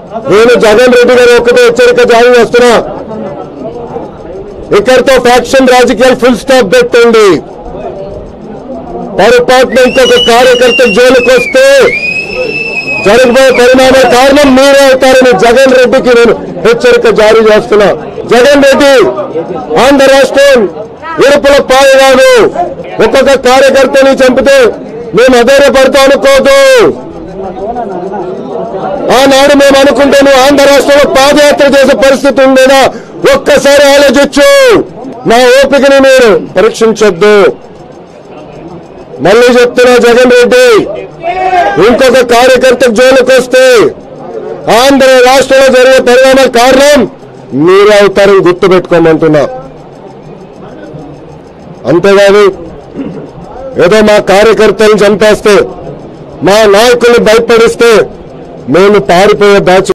నేను జగన్ రెడ్డి గారు ఒక్కటే హెచ్చరిక జారీ చేస్తున్నా ఇక్కడితో ఫ్యాక్షన్ రాజకీయాలు ఫుల్ స్టాప్ పెట్టండి పొరపాటున ఇంకొక కార్యకర్త జైలుకి వస్తే జరగబోయే పరిణామ కారణం మీరే అవుతారని జగన్ రెడ్డికి నేను హెచ్చరిక జారీ చేస్తున్నా జగన్ రెడ్డి ఆంధ్ర రాష్ట్రం ఇరుపుల పాయగాను ఒక్కొక్క కార్యకర్తని చంపితే మేము అధైర్యపడతాం అనుకోదు ఆనాడు మేము అనుకుంటాను ఆంధ్ర రాష్ట్రంలో పాదయాత్ర చేసే పరిస్థితి ఉండేదా ఒక్కసారి ఆలోచించు నా ఓపికని మీరు పరీక్షించొద్దు మళ్ళీ చెప్తున్నా జగన్ రెడ్డి ఇంకొక కార్యకర్త జైలుకి వస్తే ఆంధ్ర రాష్ట్రంలో జరిగే పరిణామ కారణం మీరే అవుతారని గుర్తుపెట్టుకోమంటున్నా అంతేకాదు ఏదో మా కార్యకర్తలను చంపేస్తే మా నాయకుల్ని భయపడిస్తే మేము పారిపోయే బ్యాచ్